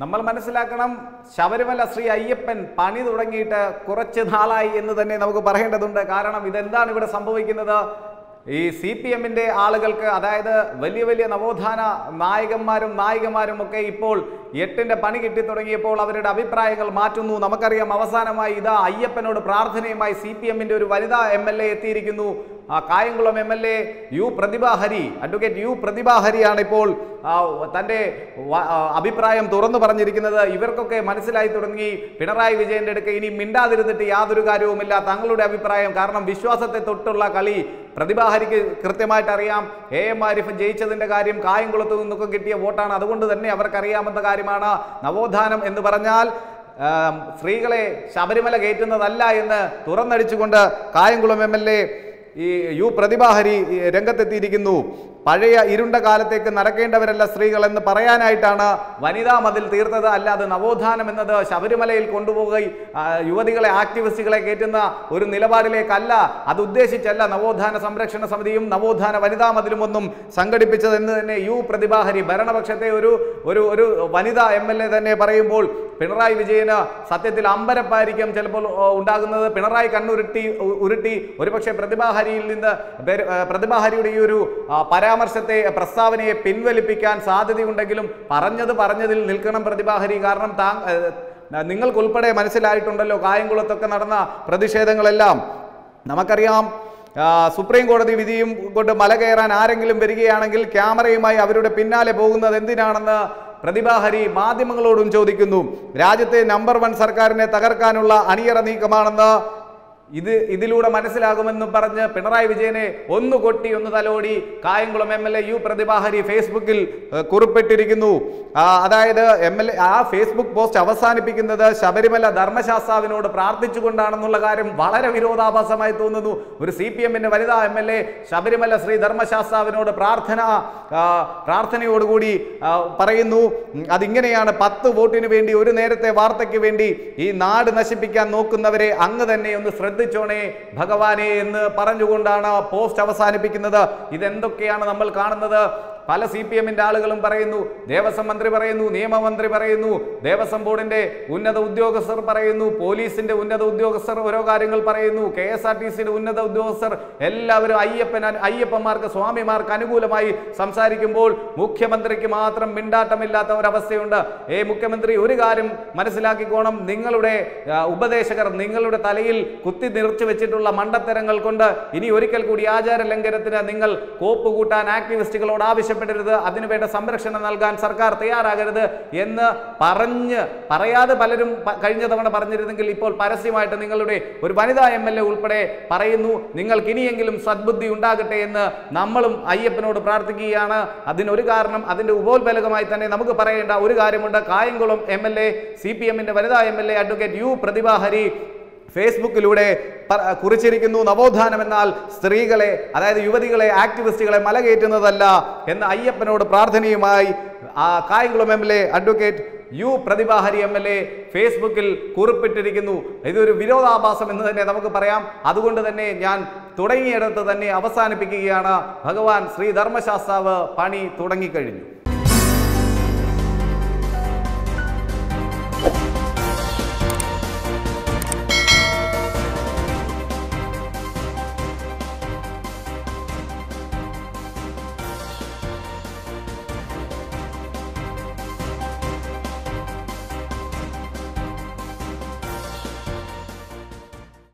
നമ്മൾ മനസ്സിലാക്കണം ശബരിമല ശ്രീ അയ്യപ്പൻ പണി തുടങ്ങിയിട്ട് കുറച്ച് നാളായി എന്ന് തന്നെ നമുക്ക് പറയേണ്ടതുണ്ട് കാരണം ഇതെന്താണ് ഇവിടെ സംഭവിക്കുന്നത് ഈ സി പി എമ്മിൻ്റെ ആളുകൾക്ക് അതായത് വലിയ വലിയ നവോത്ഥാന നായകന്മാരും നായികമാരും ഒക്കെ ഇപ്പോൾ എട്ടിൻ്റെ പണി കിട്ടി തുടങ്ങിയപ്പോൾ അവരുടെ അഭിപ്രായങ്ങൾ മാറ്റുന്നു നമുക്കറിയാം അവസാനമായി ഇതാ അയ്യപ്പനോട് പ്രാർത്ഥനയുമായി സി പി എമ്മിൻ്റെ ഒരു വനിതാ എം എൽ എ എത്തിയിരിക്കുന്നു ആ Kayamkulam M L A U Prathibha Hari advocate U പ്രതിഭാഹരിയാണ് ഇപ്പോൾ ആ, തൻ്റെ വ- ആ, അഭിപ്രായം തുറന്നു പറഞ്ഞിരിക്കുന്നത് ഇവർക്കൊക്കെ മനസ്സിലായി തുടങ്ങി പിണറായി വിജയന്റെ അടുക്ക് ഇനി മിണ്ടാതിരുന്നിട്ട് യാതൊരു കാര്യവുമില്ല തങ്ങളുടെ അഭിപ്രായം കാരണം വിശ്വാസത്തെ തൊട്ടുള്ള കളി പ്രതിഭാഹരിക്ക് കൃത്യമായിട്ട് അറിയാം എ എം ആരിഫ് ജയിച്ചതിന്റെ കാര്യം കായംകുളത്ത് നിന്നൊക്കെ കിട്ടിയ വോട്ടാണ് അതുകൊണ്ട് തന്നെ അവർക്കറിയാമെന്ന കാര്യമാണ് നവോത്ഥാനം എന്ന് പറഞ്ഞാൽ ആം, സ്ത്രീകളെ ശബരിമല കയറ്റുന്നതല്ല എന്ന് തുറന്നടിച്ചുകൊണ്ട് കായംകുളം എം എൽ എ ഈ യു പ്രതിഭാഹരി ഈ രംഗത്തെത്തിയിരിക്കുന്നു പഴയ ഇരുണ്ട കാലത്തേക്ക് നടക്കേണ്ടവരല്ല സ്ത്രീകൾ എന്ന് പറയാനായിട്ടാണ് വനിതാ മതിൽ തീർത്തത് അല്ലാതെ നവോത്ഥാനം എന്നത് ശബരിമലയിൽ കൊണ്ടുപോകുകയും ആ, യുവതികളെ ആക്ടിവിസ്റ്റുകളെ കയറ്റുന്ന ഒരു നിലപാടിലേക്കല്ല അത് ഉദ്ദേശിച്ചല്ല നവോത്ഥാന സംരക്ഷണ സമിതിയും നവോത്ഥാന വനിതാ മതിലും ഒന്നും സംഘടിപ്പിച്ചതെന്ന് തന്നെ യു പ്രതിഭാഹരി ഭരണപക്ഷത്തെ ഒരു ഒരു ഒരു വനിതാ എം എൽ എ തന്നെ പറയുമ്പോൾ പിണറായി വിജയന് സത്യത്തിൽ അമ്പരപ്പായിരിക്കും ചിലപ്പോൾ ഓ, ഉണ്ടാകുന്നത് പിണറായി കണ്ണുരുട്ടി ഉ- ഉരുട്ടി ഒരുപക്ഷെ പ്രതിഭാഹരിയിൽ നിന്ന് പേര്- ആ, പ്രതിഭാഹരിയുടെ ഈ ഒരു ആ, പരാമർശത്തെ പ്രസ്താവനയെ പിൻവലിപ്പിക്കാൻ സാധ്യതയുണ്ടെങ്കിലും പറഞ്ഞത് പറഞ്ഞതിൽ നിൽക്കണം പ്രതിഭാഹരി കാരണം താ ആ, നിങ്ങൾക്കുൾപ്പെടെ മനസ്സിലായിട്ടുണ്ടല്ലോ കായംകുളത്തൊക്കെ നടന്ന പ്രതിഷേധങ്ങളെല്ലാം നമുക്കറിയാം ആ, സുപ്രീം കോടതി വിധിയും കൊണ്ട് മല കയറാൻ ആരെങ്കിലും വരികയാണെങ്കിൽ ക്യാമറയുമായി അവരുടെ പിന്നാലെ പോകുന്നത് എന്തിനാണെന്ന് പ്രതിഭാഹരി മാധ്യമങ്ങളോടും ചോദിക്കുന്നു രാജ്യത്തെ നമ്പർ വൺ സർക്കാരിനെ തകർക്കാനുള്ള അണിയറ നീക്കമാണെന്ന് ഇത് ഇതിലൂടെ മനസ്സിലാകുമെന്ന് പറഞ്ഞ് പിണറായി വിജയനെ ഒന്ന് കൊട്ടി ഒന്ന് തലോടി Kayamkulam M L A U Prathibha Hari ഫേസ്ബുക്കിൽ ഏഹ്, കുറിപ്പിട്ടിരിക്കുന്നു ആ, അതായത് എം എൽ എ ആ ഫേസ്ബുക്ക് പോസ്റ്റ് അവസാനിപ്പിക്കുന്നത് ശബരിമല ധർമ്മശാസ്താവിനോട് പ്രാർത്ഥിച്ചുകൊണ്ടാണെന്നുള്ള കാര്യം വളരെ വിരോധാഭാസമായി തോന്നുന്നു ഒരു സി പി എമ്മിന്റെ വനിതാ M L A Sabarimala Shri ധർമ്മശാസ്താവിനോട് പ്രാർത്ഥന ആ, പ്രാർത്ഥനയോടുകൂടി ആ, പറയുന്നു ഉം, അതിങ്ങനെയാണ് പത്ത് വോട്ടിന് വേണ്ടി ഒരു നേരത്തെ വാർത്തയ്ക്ക് വേണ്ടി ഈ നാട് നശിപ്പിക്കാൻ നോക്കുന്നവരെ അങ്ങ് തന്നെ ഒന്ന് ശ്രദ്ധിച്ചോണേ ഭഗവാനെ എന്ന് പറഞ്ഞുകൊണ്ടാണ് പോസ്റ്റ് അവസാനിപ്പിക്കുന്നത് ഇതെന്തൊക്കെയാണ് നമ്മൾ കാണുന്നത് പല സി പി എമ്മിന്റെ ആളുകളും പറയുന്നു ദേവസ്വം മന്ത്രി പറയുന്നു നിയമമന്ത്രി പറയുന്നു ദേവസ്വം ബോർഡിന്റെ ഉന്നത ഉദ്യോഗസ്ഥർ പറയുന്നു പോലീസിന്റെ ഉന്നത ഉദ്യോഗസ്ഥർ ഓരോ കാര്യങ്ങൾ പറയുന്നു കെ എസ് ആർ ടി സിയുടെ ഉന്നത ഉദ്യോഗസ്ഥർ എല്ലാവരും അയ്യപ്പൻ അയ്യപ്പന്മാർക്ക് സ്വാമിമാർക്ക് അനുകൂലമായി സംസാരിക്കുമ്പോൾ മുഖ്യമന്ത്രിക്ക് മാത്രം മിണ്ടാട്ടമില്ലാത്ത ഒരവസ്ഥയുണ്ട് ഏ മുഖ്യമന്ത്രി ഒരു കാര്യം മനസ്സിലാക്കിക്കോണം നിങ്ങളുടെ ആ, ഉപദേശകർ നിങ്ങളുടെ തലയിൽ കുത്തി നിറച്ചു വെച്ചിട്ടുള്ള മണ്ടത്തരങ്ങൾ കൊണ്ട് ഇനി ഒരിക്കൽ കൂടി ആചാര ലംഘനത്തിന് നിങ്ങൾ കോപ്പ് കൂട്ടാൻ ആക്ടിവിസ്റ്റുകളോട് ആവശ്യപ്പെടരുത് അതിനുവേണ്ട സംരക്ഷണം നൽകാൻ സർക്കാർ തയ്യാറാകരുത് എന്ന് പറഞ്ഞ് പറയാതെ പലരും പ- കഴിഞ്ഞ തവണ പറഞ്ഞിരുന്നെങ്കിൽ ഇപ്പോൾ പരസ്യമായിട്ട് നിങ്ങളുടെ ഒരു വനിതാ എം എൽ എ ഉൾപ്പെടെ പറയുന്നു നിങ്ങൾക്ക് ഇനിയെങ്കിലും സദ്ബുദ്ധി ഉണ്ടാകട്ടെ എന്ന് നമ്മളും അയ്യപ്പനോട് പ്രാർത്ഥിക്കുകയാണ് അതിനൊരു കാരണം അതിന്റെ ഉപോത്ബലകമായി തന്നെ നമുക്ക് പറയേണ്ട ഒരു കാര്യമുണ്ട് Kayamkulam M L A C P എമ്മിന്റെ വനിതാ M L A advocate U Prathibha Hari ഫേസ്ബുക്കിലൂടെ പ- കുറിച്ചിരിക്കുന്നു നവോത്ഥാനം എന്നാൽ സ്ത്രീകളെ അതായത് യുവതികളെ ആക്ടിവിസ്റ്റുകളെ മലകയറ്റുന്നതല്ല എന്ന് അയ്യപ്പനോട് പ്രാർത്ഥനയുമായി ആ Kayamkulam M L A advocate U Prathibha Hari M L A ഫേസ്ബുക്കിൽ കുറിപ്പിട്ടിരിക്കുന്നു ഇതൊരു വിരോധാഭാസം എന്ന് തന്നെ നമുക്ക് പറയാം അതുകൊണ്ട് തന്നെ ഞാൻ തുടങ്ങിയിടത്ത് തന്നെ അവസാനിപ്പിക്കുകയാണ് ഭഗവാൻ ശ്രീ ധർമ്മശാസ്താവ് പണി തുടങ്ങിക്കഴിഞ്ഞു